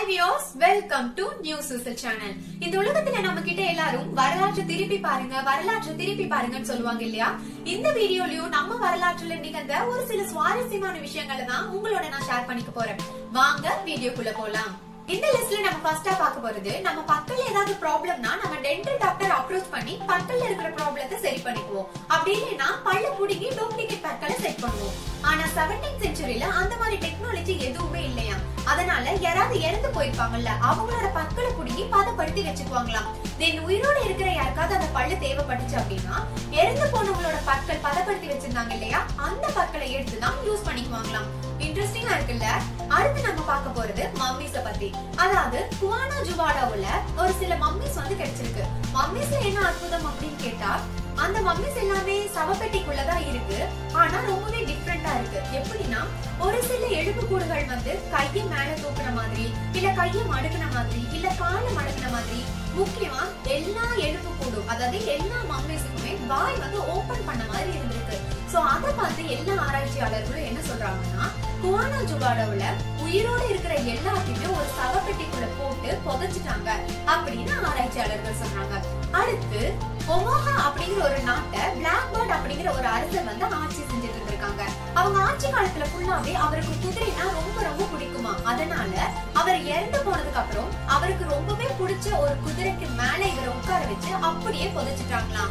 Vios welcome to new சிசல் channel இந்த உலகத்துல நம்ம கிட்ட எல்லாரும் வரலாற்று திருப்பி பாருங்க வரலாற்று திருப்பி பாருங்கன்னு சொல்லுவாங்க இல்லையா இந்த வீடியோலயும் நம்ம வரலாற்றுல நிகழ்ந்த ஒரு சில சுவாரஸ்யமான விஷயங்களை தான் உங்களோட நான் ஷேர் பண்ணிக்க போறேன் வாங்க வீடியோக்குள்ள போலாம் இந்த லிஸ்ட்ல நம்ம ஃபர்ஸ்டா பார்க்க போறது நம்ம பக்கத்துல ஏதாவது ப்ராப்ளம்னா நம்ம டென்டல் டாக்டர் அப்ரோச் பண்ணி பக்கத்துல இருக்கிற ப்ராப்ளத்தை சரி பண்ணிக்குவோம் அப்படி இல்லைன்னா பல்ல புடுங்கி டூப்ளிகேட் பற்களை செட் பண்ணுவோம் ஆனா 17th செஞ்சுரியில அந்த மாதிரி டெக்னாலஜி எதுவுமே இல்லையா அதனால யாராவது இறந்து போயிருப்பாங்கல்ல அவங்களோட பற்களை புடுங்கி பதப்படுத்தி வச்சுக்குவாங்களாம் தென் உயிரோட இருக்கிற யாருக்காவது அந்த பல்லு தேவைப்பட்டுச்சு அப்படின்னா இறந்து போனவங்களோட பற்கள் பதப்படுத்தி வச்சிருந்தாங்க இல்லையா அந்த பற்களை எடுத்து தான் யூஸ் பண்ணிக்குவாங்களாம் இன்ட்ரெஸ்டிங்கா இருக்குல்ல அடுத்து நம்ம பார்க்க போறது மம்மிஸ பத்தி அதாவது குவானா ஜுவாடாவுல ஒரு சில மம்மிஸ் வந்து கிடைச்சிருக்கு மம்மிஸ்ல என்ன அற்புதம் அப்படின்னு கேட்டா அந்த மம்மிஸ் எல்லாமே சவப்பெட்டிக்குள்ளதான் இருக்கு ஆனா ரொம்பவே டிஃப்ரெண்டா இருக்கு எப்படின்னா ஒரு சில எலும்புக்கூடுகள் வந்து கையை மேல தூக்குன மாதிரி இல்ல கையை மடக்குன மாதிரி இல்ல காலை மடக்குன மாதிரி முக்கியமா எல்லா எலும்புக்கூடும் அதாவது எல்லா மம்மிஸுக்குமே வாய் வந்து ஓபன் பண்ண மாதிரி இருந்திருக்கு சோ அத பார்த்து எல்லா ஆராய்ச்சியாளர்களும் என்ன சொல்றாங்கன்னா குவானா ஜுவாடோவுல உயிரோட இருக்கிற எல்லாத்தையுமே ஒரு சவப்பெட்டிக்குள்ள போட்டு புதைச்சிட்டாங்க அப்படின்னு ஆராய்ச்சியாளர்கள் சொல்றாங்க அடுத்து ஒமோகா அப்படிங்கிற ஒரு நாட்டை பிளாக் பேர்ட் அப்படிங்கிற ஒரு அரசர் வந்து ஆட்சி செஞ்சுட்டு இருந்திருக்காங்க அவங்க ஆட்சி காலத்துல ஃபுல்லாவே அவருக்கு குதிரைனா ரொம்ப ரொம்ப பிடிக்குமா அதனால அவர் இறந்து போனதுக்கு அப்புறம் அவருக்கு ரொம்பவே பிடிச்ச ஒரு குதிரைக்கு மேல இவரை உட்கார வச்சு அப்படியே புதைச்சிட்டாங்களாம்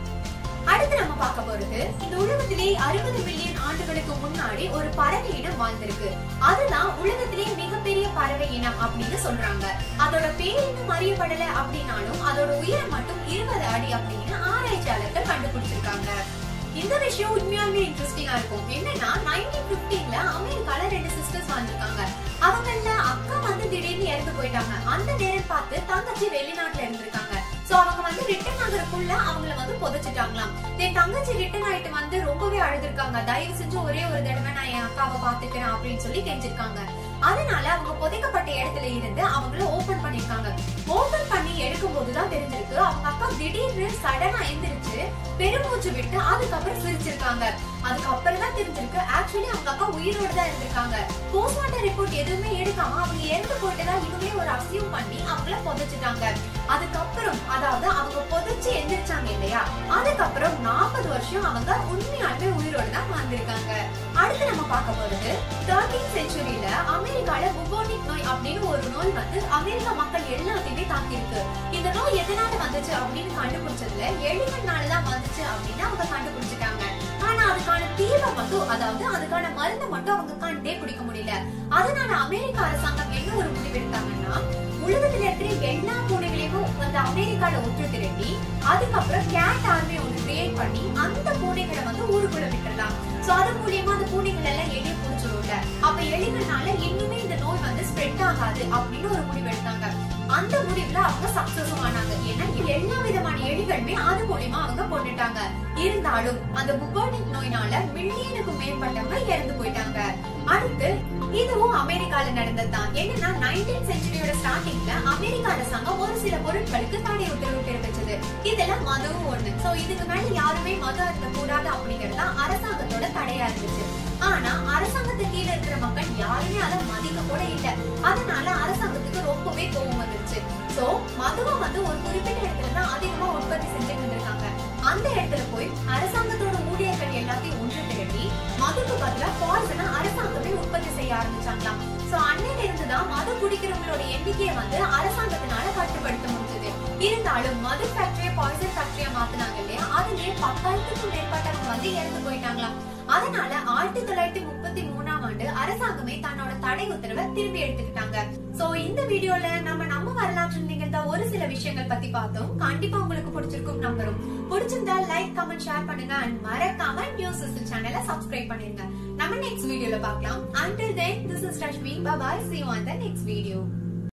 அடுத்து நம்ம பார்க்க போறது இந்த உலகத்திலே அறுபது மில்லியன் ஆண்டுகளுக்கு முன்னாடி ஒரு பறவை இனம் வாழ்ந்திருக்கு அதுதான் உலகத்திலே மிகப்பெரிய பறவை இனம் அப்படின்னு சொல்றாங்க அதோட பேர் இன்னும் அறியப்படல அப்படின்னாலும் அதோட உயரம் மட்டும் இருபது அடி அப்படின்னு ஆராய்ச்சியாளர்கள் கண்டுபிடிச்சிருக்காங்க இந்த விஷயம் உண்மையாலுமே இன்ட்ரெஸ்டிங்கா இருக்கும் என்னன்னா நைன்டீன் பிப்டீன்ல அமெரிக்கால ரெண்டு சிஸ்டர்ஸ் வாழ்ந்திருக்காங்க அவங்கள அக்கா வந்து திடீர்னு இறந்து போயிட்டாங்க அந்த நேரம் பார்த்து தங்கச்சி வெளிநாட்டுல இருந்திருக்காங்க சோ அவங்க வந்து ரிட்டர்ன் ஆகுறதுக்குள்ள அவங்கள வந்து புதைச்சிட்டாங்களாம் தென் தங்கச்சி ரிட்டர்ன் ஆயிட்டு வந்து ரொம்பவே அழுதுருக்காங்க தயவு செஞ்சு ஒரே ஒரு தடவை நான் என் அக்காவை பாத்துக்கிறேன் அப்படின்னு சொல்லி கெஞ்சிருக்காங்க அதனால அவங்க புதைக்கப்பட்ட இடத்துல இருந்து அவங்கள ஓபன் பண்ணிருக்காங்க ஓபன் பண்ணி எடுக்கும் போதுதான் தெரிஞ்சிருக்கு அவங்க அக்கா திடீர்னு சடனா எந்திரிச்சு பெருமூச்சு விட்டு அதுக்கப்புறம் சிரிச்சிருக்காங்க அதுக்கப்புறம் தான் தெரிஞ்சிருக்கு ஆக்சுவலி அவங்க அக்கா உயிரோட தான் இருந்திருக்காங்க போஸ்ட்மார்ட்டம் ரிப்போர்ட் எதுவுமே எடுக்காம அவங்க இறந்து போயிட்டு தான் இவங்களே ஒரு அசியூம் பண்ணி அவங்கள புதைச்சிட்டாங்க அதுக்கப்புறம் அதாவது அவங்க புதைச்சு எந்திரிச்சாங்க இல்லையா அதுக்கப்புறம் நாற்பது வருஷம் அவங்க உண்மையாலுமே உயிரோட தான் வாழ்ந்திருக்காங்க அடுத்து நம்ம பார்க்க போறது தேர்டீன் செஞ்சுரியில அமெரிக்கால புபோனிக் நோய் அப்படின்னு ஒரு நோய் வந்து அமெரிக்கா மக்கள் எல்லாத்தையுமே தாக்கியிருக்கு இந்த நோய் எதனால வந்துச்சு அப்படின்னு கண்டுபிடிச்சதுல எலிகள்னால தான் வந்துச்சு அப்படின்னு அவங்க கண்டுபிடிச்சிட்டாங்க ஆனா அதுக்கான தீர்வை மட்டும் அதாவது அதுக்கான மருந்து மட்டும் அவங்க கண்டே பிடிக்க முடியல அதனால அமெரிக்க அரசாங்கம் என்ன ஒரு முடிவு எடுத்தாங்கன்னா உலகத்துல இருக்கிற எல்லா பூனைகளையும் வந்து அமெரிக்கால ஒன்று திரட்டி அதுக்கப்புறம் கேட் ஆர்மி ஒன்று கிரியேட் பண்ணி அந்த பூனைகளை வந்து ஊருக்குள்ள விட்டுறலாம் சோ அது மூலியமா அந்த பூனைகள் எல்லாம் எலிய புடிச்சிடும்ல அப்ப எலிகள்னால இன்னுமே இந்த நோய் வந்து ஸ்ப்ரெட் ஆகாது அப்படின்னு ஒரு முடிவு எடுத்தாங்க அந்த முடிவுல அவங்க சக்சஸும் ஆனாங்க ஏன்னா எல்லா விதமான எலிகளுமே அது மூலியமா அவங்க கொண்டுட்டாங்க இருந்தாலும் அந்த புபோனிக் நோயினால மில்லியனுக்கும் மேற்பட்டவங்க இறந்து போயிட்டாங்க அடுத்து இதுவும் அமெரிக்கால நடந்ததுதான் என்னன்னா நைன்டீன் செஞ்சுரியோட ஸ்டார்டிங்ல அமெரிக்க அரசாங்கம் ஒரு சில பொருட்களுக்கு தடை உத்தரவு பிறப்பிச்சது இதெல்லாம் மதுவும் ஒண்ணு சோ இதுக்கு மேல யாருமே மது அருந்த கூடாது அப்படிங்கிறது தான் அரசாங்கத்தோட தடையா இருந்துச்சு ஆனா அரசாங்கத்துக்கு கீழே இருக்கிற மக்கள் யாருமே அதை மதிக்க கூட இல்ல அதனால அரசாங்கத்துக்கு ரொம்பவே கோவம் வந்துருச்சு சோ மதுவை வந்து ஒரு குறிப்பிட்ட இடத்துல தான் அதிகமா உற்பத்தி செஞ்சுட்டு இருந்திருக்காங்க அந்த இடத்துல போய் அரசாங்கத்தோட ஊழியர்கள் எல்லாத்தையும் ஒன்று திரட்டி மதுக்கு பதிலா பாய்சனை அரசாங்கமே உற்பத்தி செய்ய ஆரம்பிச்சாங்களாம் சோ அன்னையில இருந்துதான் மது குடிக்கிறவங்களோட எண்ணிக்கையை வந்து அரசாங்கத்தினால கட்டுப்படுத்த முடிஞ்சது இருந்தாலும் மது ஃபேக்டரியை பாய்சன் ஃபேக்டரியா மாத்தினாங்க இல்லையா அதுலயே பத்தாயிரத்துக்கும் மேற்பட்டவங்க வந்து இறந்து போயிட்டாங்களாம் அதனால ஆயிரத்தி தொள்ளாயிரத்தி முப்பத்தி மூணாம் ஆண்டு அரசாங்கமே தன்னோட தடை உத்தரவை திரும்பி எடுத்துக்கிட்டாங்க சோ இந்த வீடியோல நம்ம நம்ம வரலாற்றில் நிகழ்ந்த ஒரு சில விஷயங்கள் பத்தி பார்த்தோம் கண்டிப்பா உங்களுக்கு பிடிச்சிருக்கும் நம்புறோம் பிடிச்சிருந்தா லைக் கமெண்ட் ஷேர் பண்ணுங்க அண்ட் மறக்காம நியூஸ் சேனலை சப்ஸ்கிரைப் பண்ணிருங்க நம்ம நெக்ஸ்ட் வீடியோல பார்க்கலாம் until then this is Rashmi bye bye see you on the next video